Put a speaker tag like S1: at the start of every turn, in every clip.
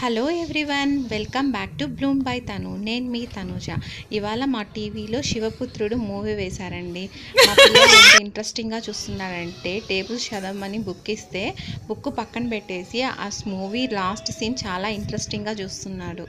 S1: hello everyone welcome back to bloom by Tanu నేను మీ తనుజ ఇవాళ మా టీవీలో శివపుత్రుడు మూవీ వేశారండి మా పిల్లలు ఎంత ఇంట్రెస్టింగ్గా చూస్తున్నారంటే టేబుల్ చదవమని బుక్ ఇస్తే బుక్ పక్కన పెట్టేసి ఆ మూవీ లాస్ట్ సీన్ చాలా ఇంట్రెస్టింగ్గా చూస్తున్నాడు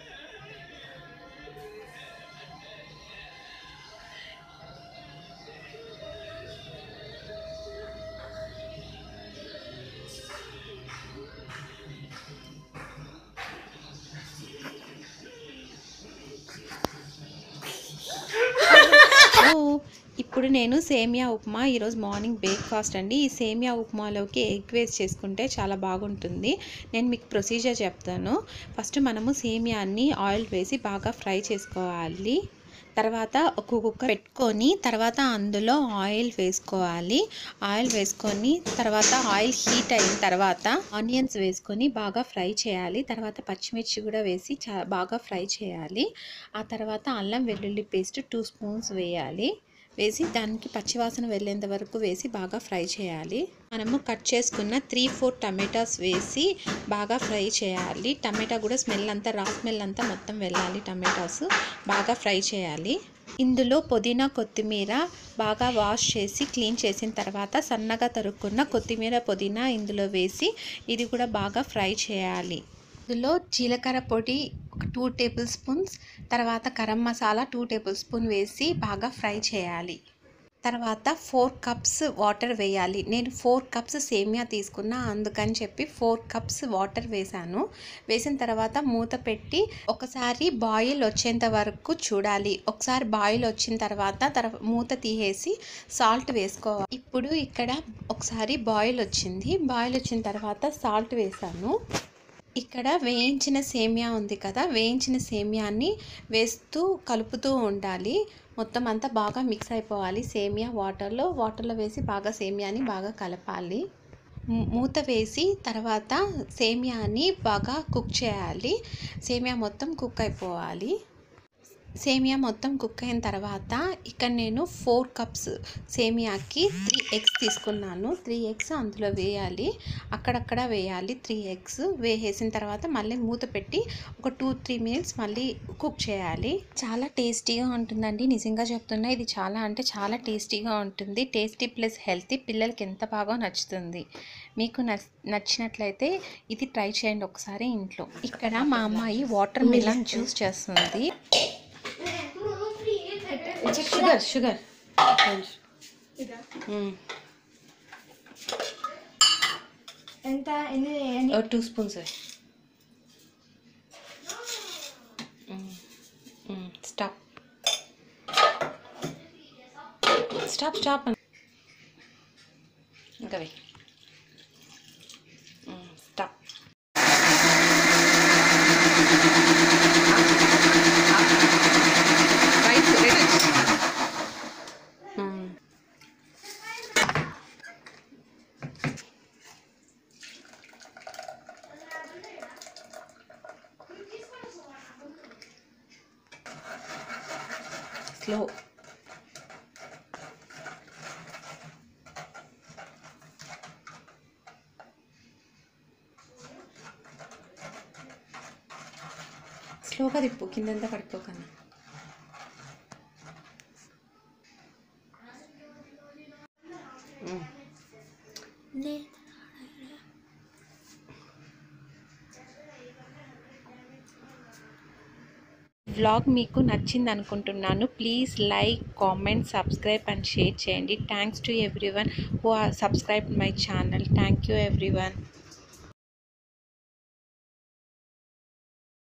S1: ఓ ఇప్పుడు నేను సేమియా ఉప్మా ఈరోజు మార్నింగ్ బ్రేక్ఫాస్ట్ అండి ఈ సేమియా ఉప్మాలోకి ఎగ్ వేస్ట్ చేసుకుంటే చాలా బాగుంటుంది నేను మీకు ప్రొసీజర్ చెప్తాను ఫస్ట్ మనము సేమియాని ఆయిల్ వేసి బాగా ఫ్రై చేసుకోవాలి తర్వాత ఒక కుక్క పెట్టుకొని తర్వాత అందులో ఆయిల్ వేసుకోవాలి ఆయిల్ వేసుకొని తర్వాత ఆయిల్ హీట్ అయిన తర్వాత ఆనియన్స్ వేసుకొని బాగా ఫ్రై చేయాలి తర్వాత పచ్చిమిర్చి కూడా వేసి చా బాగా ఫ్రై చేయాలి ఆ తర్వాత అల్లం వెల్లుల్లి పేస్ట్ టూ స్పూన్స్ వేయాలి వేసి దానికి పచ్చివాసన వెళ్ళేంత వరకు వేసి బాగా ఫ్రై చేయాలి మనము కట్ చేసుకున్న త్రీ ఫోర్ టమాటాస్ వేసి బాగా ఫ్రై చేయాలి టమాటా కూడా స్మెల్ అంతా రా స్మెల్ అంతా మొత్తం వెళ్ళాలి టమాటాస్ బాగా ఫ్రై చేయాలి ఇందులో పుదీనా కొత్తిమీర బాగా వాష్ చేసి క్లీన్ చేసిన తర్వాత సన్నగా తరుక్కున్న కొత్తిమీర పుదీనా ఇందులో వేసి ఇది కూడా బాగా ఫ్రై చేయాలి ఇందులో జీలకర్ర పొడి ఒక టూ టేబుల్ స్పూన్స్ తర్వాత garam masala two tablespoon వేసి బాగా ఫ్రై చేయాలి తర్వాత ఫోర్ కప్స్ వాటర్ వేయాలి నేను ఫోర్ కప్స్ సేమియా తీసుకున్నా అందుకని చెప్పి ఫోర్ కప్స్ వాటర్ వేసాను వేసిన తర్వాత మూత పెట్టి ఒకసారి బాయిల్ వచ్చేంత వరకు చూడాలి ఒకసారి బాయిల్ వచ్చిన తర్వాత తర్వా మూత తీసేసి సాల్ట్ వేసుకోవాలి ఇప్పుడు ఇక్కడ ఒకసారి బాయిల్ వచ్చింది బాయిల్ వచ్చిన తర్వాత సాల్ట్ వేసాను ఇక్కడ వేయించిన సేమియా ఉంది కదా వేయించిన సేమియాని వేస్తూ కలుపుతూ ఉండాలి మొత్తం అంతా బాగా మిక్స్ అయిపోవాలి సేమియా వాటర్లో వాటర్లో వేసి బాగా సేమియాని బాగా కలపాలి మూత వేసి తర్వాత సేమియాని బాగా కుక్ చేయాలి సేమియా మొత్తం కుక్ అయిపోవాలి సేమియా మొత్తం కుక్ అయిన తర్వాత ఇక్కడ నేను ఫోర్ కప్స్ సేమియాకి త్రీ ఎగ్స్ తీసుకున్నాను త్రీ ఎగ్స్ అందులో వేయాలి అక్కడక్కడ వేయాలి త్రీ ఎగ్స్ వేసేసిన తర్వాత మళ్ళీ మూత పెట్టి ఒక టూ త్రీ మినిట్స్ మళ్ళీ కుక్ చేయాలి చాలా టేస్టీగా ఉంటుందండి నిజంగా చెప్తున్నా ఇది చాలా అంటే చాలా టేస్టీగా ఉంటుంది టేస్టీ ప్లస్ హెల్తీ పిల్లలకి ఎంత బాగా నచ్చుతుంది మీకు నచ్చినట్లయితే ఇది ట్రై చేయండి ఒకసారి ఇంట్లో ఇక్కడ మా అమ్మాయి వాటర్ మిలన్ జ్యూస్ చేస్తుంది షుగర్ షుగర్
S2: ఎంత ఎన్ని ఎన్ని
S1: two spoons stop stop stop ఇంకా వెయ్యి స్టాప్ రైస్ రైస్ స్లో స్లోగా తిప్పు కిందంతా పడిపోకన్నా వ్లాగ్ మీకు నచ్చింది అనుకుంటున్నాను please like comment subscribe and share చేయండి thanks to everyone who are subscribe my channel thank you every one